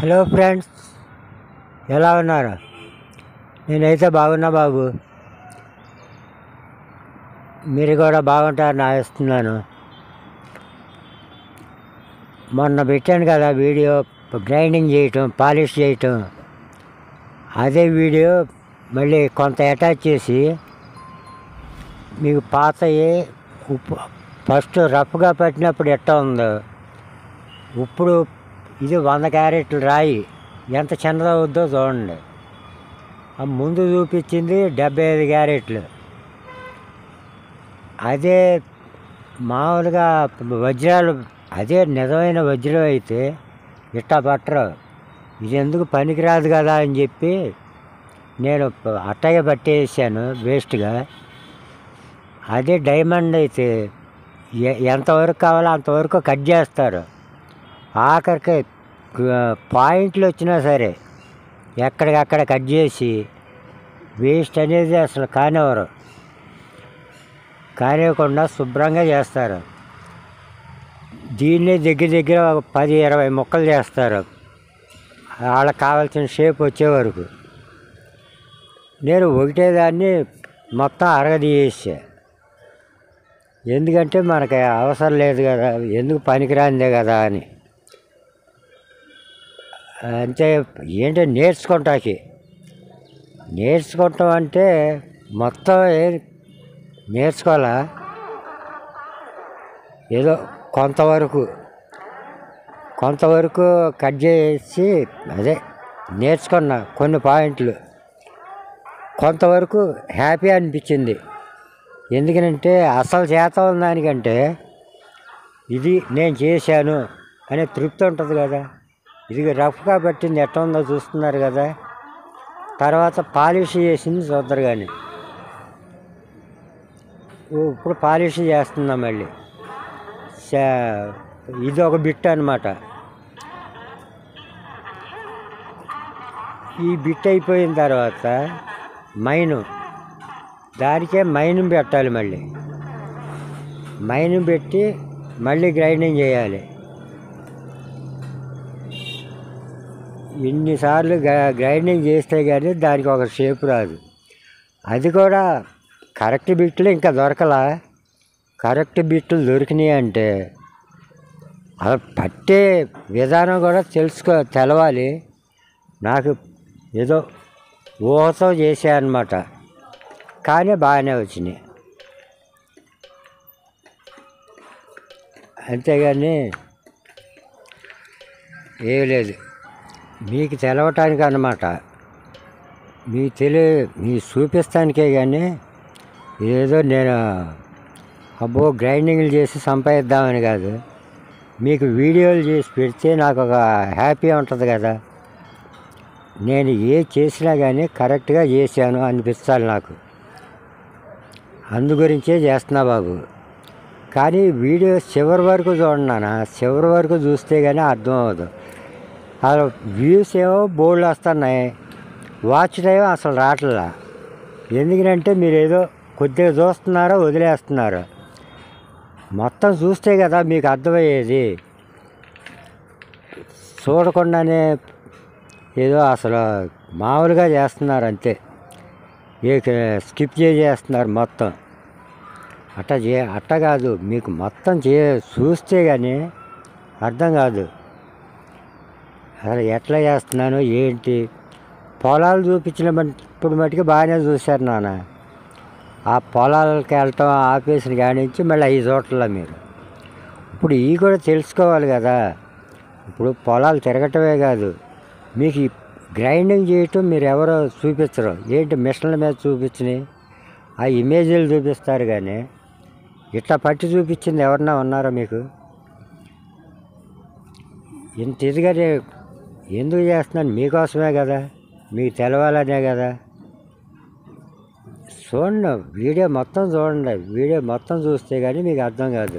hello friends ఎలా ఉన్నారు నేనైతే బాగున్నా బాబు మీరు కూడా బాగుంటారని ఆశిస్తున్నాను మొన్న పెట్టాను కదా వీడియో గ్రైండింగ్ చేయటం పాలిష్ చేయటం అదే వీడియో మళ్ళీ కొంత అటాచ్ చేసి మీకు పాతయి ఉప్పు ఫస్ట్ రఫ్గా పెట్టినప్పుడు ఎట్ట ఉందో ఇప్పుడు ఇది వంద క్యారెట్లు రాయి ఎంత చిన్నదో అవుద్దో చూడండి ఆ ముందు చూపించింది డెబ్బై ఐదు క్యారెట్లు అదే మామూలుగా వజ్రాలు అదే నిజమైన వజ్రం అయితే ఇట్టా పట్టరు ఇది ఎందుకు పనికిరాదు కదా అని చెప్పి నేను అట్టగా పట్టేసాను వేస్ట్గా అదే డైమండ్ అయితే ఎ- ఎంతవరకు కావాలో అంతవరకు కట్ చేస్తారు ఆఖరికి క- పాయింట్లు వచ్చినా సరే ఎక్కడికక్కడ కట్ చేసి వేస్ట్ అనేది అసలు కానివ్వరు కానివ్వకుండా శుభ్రంగా చేస్తారు దీన్నే దగ్గర దగ్గర ఒక పది ఇరవై ముక్కలు చేస్తారు వాళ్ళకి కావాల్సిన షేప్ వచ్చే వరకు నేను ఒకటే దాన్ని మొత్తం అరగదీసా ఎందుకంటే మనకి అవసరం లేదు కదా ఎందుకు పనికిరాందే కదా అని అంతే ఏంటో నేర్చుకుంటాకి నేర్చుకుంటాం అంటే మొత్తం ఏ నేర్చుకోవాలా ఏదో కొంతవరకు కొంతవరకు కట్ చేసి అదే నేర్చుకున్నా కొన్ని పాయింట్లు కొంతవరకు హ్యాపీ అనిపించింది ఎందుకనంటే అసలు చేతం దానికంటే ఇది నేను చేశాను అనే తృప్తి ఉంటుంది కదా ఇది రఫ్గా పట్టింది ఎట్ట ఉందో చూస్తున్నారు కదా తర్వాత పాలిష్ చేసింది చూద్దరు కానీ ఇప్పుడు పాలిష్ చేస్తున్నా మళ్ళీ చా- ఇది ఒక బిట్ అనమాట ఈ బిట్ అయిపోయిన తర్వాత మైను దానికే మైను పెట్టాలి మళ్ళీ మైను పెట్టి మళ్ళీ గ్రైండింగ్ చేయాలి ఇన్నిసార్లు గ్రై- గ్రైండింగ్ చేస్తే కానీ దానికి ఒక షేప్ రాదు అది కూడా కరెక్ట్ బిట్లు ఇంకా దొరకలా కరెక్ట్ బిట్లు దొరికినాయి అంటే అలా పట్టే విధానం కూడా తెలుసుకో తెలవాలి నాకు ఏదో ఊహతో చేసా అనమాట కానీ బాగానే వచ్చినాయి అంతేగాని ఏం లేదు మీకు తెలవటానికి అన్నమాట మీ తెలియ మీ చూపిస్తానికే కానీ ఏదో నేను అబ్బో గ్రైండింగ్లు చేసి సంపాదిద్దామని కాదు మీకు వీడియోలు చేసి పెడితే నాకు ఒక హ్యాపీ ఉంటుంది కదా నేను ఏ చేసినా కానీ కరెక్ట్గా చేశాను అనిపించాలి నాకు అందు గురించే చేస్తున్నా బాబు కానీ వీడియో చివరి వరకు చూడన్నానా చివరి వరకు చూస్తే కానీ అర్థం అవ్వదు అసలు వ్యూస్ ఏమో బోర్డులు వస్తున్నాయి వాచ్ టైం అసలు రావట్లా ఎందుకంటే మీరు ఏదో కొద్దిగా చూస్తున్నారో వదిలేస్తున్నారు మొత్తం చూస్తే కదా మీకు అర్థమయ్యేది చూడకుండానే ఏదో అసలు మామూలుగా చేస్తున్నారు అంతే ఏ స్కిప్ చేసేస్తున్నారు మొత్తం అట్ట చే అట్ట కాదు మీకు మొత్తం చే చూస్తే కానీ అర్థం కాదు అసలు ఎట్లా చేస్తున్నాను ఏంటి పొలాలు చూపించిన ఇప్పుడు మటుకు బాగానే చూశారు నాన్న ఆ పొలాలకి వెళ్ళటం ఆపేసిన కాడి నుంచి మళ్ళీ ఐదు చోట్ల మీరు ఇప్పుడు ఇవి కూడా తెలుసుకోవాలి కదా ఇప్పుడు పొలాలు తిరగటమే కాదు మీకు ఈ గ్రైండింగ్ చేయటం మీరు ఎవరో చూపించరు ఏంటి మిషన్ల మీద చూపించినాయి ఆ ఇమేజీలు చూపిస్తారు కానీ ఇట్లా పట్టి చూపించింది ఎవరన్నా ఉన్నారా మీకు ఇంత ఇదిగా నే- ఎందుకు చేస్తున్నాను మీకోసమే కదా మీకు తెలవాలనే కదా చూడండి వీడియో మొత్తం చూడండి వీడియో మొత్తం చూస్తే కానీ మీకు అర్థం కాదు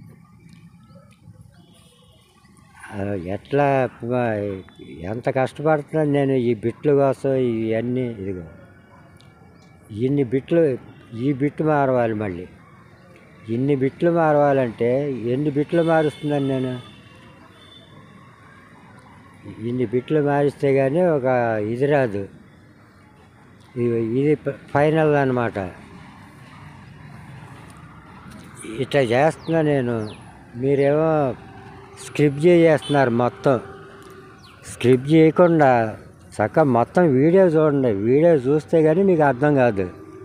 ఆ, ఎట్లా మ- ఎంత కష్టపడుతున్నాను నేను ఈ బిట్లు కోసం ఇవన్నీ ఇదిగో ఇన్ని బిట్లు ఈ బిట్లు మారవాలి మళ్ళీ ఇన్ని బిట్లు మారవాలంటే ఎన్ని బిట్లు మారుస్తున్నాను నేను ఇన్ని బిట్లు మారిస్తే కానీ ఒక ఇది రాదు ఇది ఇది ప- ఫైనల్ అనమాట ఇట్లా చేస్తున్నా నేను మీరేమో స్క్రిప్ట్ చేస్తున్నారు మొత్తం స్క్రిప్ట్ చేయకుండా చక్కగా మొత్తం వీడియో చూడండి వీడియో చూస్తే కానీ మీకు అర్థం కాదు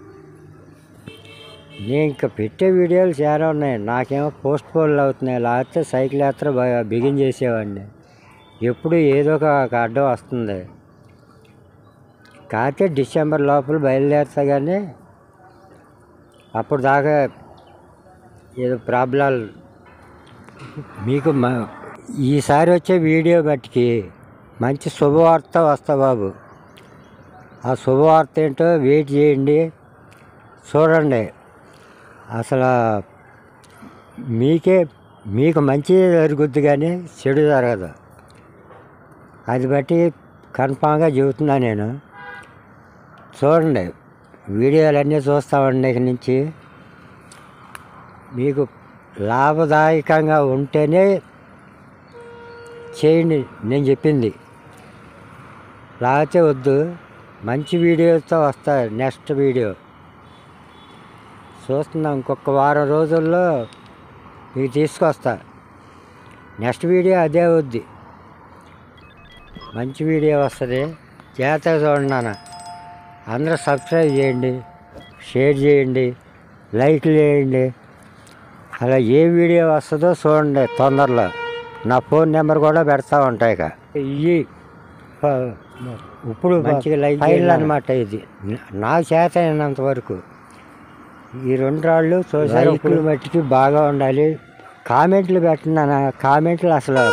నేను ఇంకా పెట్టే వీడియోలు చాలా ఉన్నాయి నాకేమో పోస్ట్ పోన్లు అవుతున్నాయి లేకపోతే సైకిల్ యాత్ర బ- బిగిన్ చేసేవాడిని ఎప్పుడు ఏదో ఒక ఒక అడ్డం వస్తుంది కాకపోతే డిసెంబర్ లోపల బయలుదేరుతా కానీ అప్పుడు దాకా ఏదో ప్రాబ్లాలు మీకు మ ఈసారి వచ్చే వీడియో బట్టికి మంచి శుభవార్త వస్తా బాబు ఆ శుభవార్త ఏంటో వెయిట్ చేయండి చూడండి అసలు మీకే మీకు మంచి జరుగుద్ది కానీ చెడు జరగదు అది బట్టి కన్ఫామ్గా చెబుతున్నా నేను చూడండి వీడియోలన్నీ చూస్తామండి ఇక నుంచి మీకు లాభదాయకంగా ఉంటేనే చేయండి నేను చెప్పింది లేకపోతే వద్దు మంచి వీడియోతో వస్తా నెక్స్ట్ వీడియో చూస్తున్నాం ఇంకొక వారం రోజుల్లో మీకు తీసుకొస్తా నెక్స్ట్ వీడియో అదే వద్ది మంచి వీడియో వస్తుంది జాగ్రత్తగా చూడండి నాన్న అందరూ సబ్స్క్రైబ్ చేయండి షేర్ చేయండి లైక్లు చేయండి అలా ఏ వీడియో వస్తుందో చూడండి తొందరలో నా ఫోన్ నెంబర్ కూడా పెడతా ఉంటాయి ఇక ఇవి ఇప్పుడు మంచిగా లైక్ ఫైల్ అనమాట ఇది నా- నా చేత అయినంత వరకు ఈ రెండు రాళ్ళు సోషల్ మట్టికి బాగా ఉండాలి కామెంట్లు పెట్టినా కామెంట్లు అసలు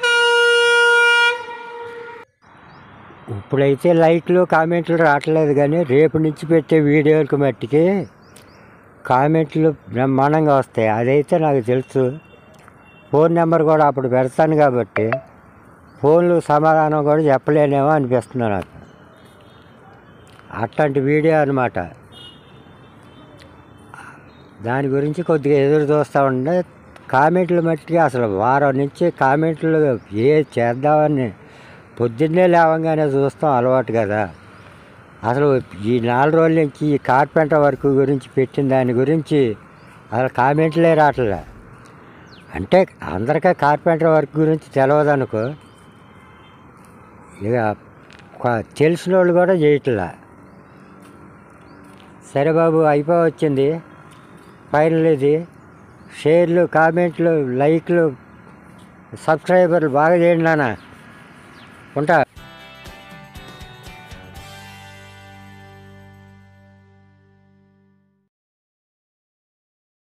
ఇప్పుడైతే లైక్లు కామెంట్లు రావట్లేదు కానీ రేపు నుంచి పెట్టే వీడియోలకు మట్టికి కామెంట్లు బ్రహ్మాండంగా వస్తాయి అదైతే నాకు తెలుసు ఫోన్ నెంబర్ కూడా అప్పుడు పెడతాను కాబట్టి ఫోన్లు సమాధానం కూడా చెప్పలేనేమో అనిపిస్తుంది నాకు అట్లాంటి వీడియో అనమాట దాని గురించి కొద్దిగా ఎదురు చూస్తూ ఉండే కామెంట్లు మట్టికి అసలు వారం నుంచి కామెంట్లు ఏ చేద్దామని పొద్దున్నే లేవంగానే చూస్తాం అలవాటు కదా అసలు ఈ నాలుగు రోజుల నుంచి ఈ కార్పెంటర్ వర్క్ గురించి పెట్టిన దాని గురించి అసలు కామెంట్లే రావట్లే అంటే అందరికీ కార్పెంటర్ వర్క్ గురించి తెలియదు అనుకో ఇక కొ- తెలిసిన వాళ్ళు కూడా చేయట్లా సరే బాబు అయిపోయి వచ్చింది ఫైనల్ ఇది షేర్లు కామెంట్లు లైక్లు సబ్స్క్రైబర్లు బాగా చేయండి నాన్న ఉంటా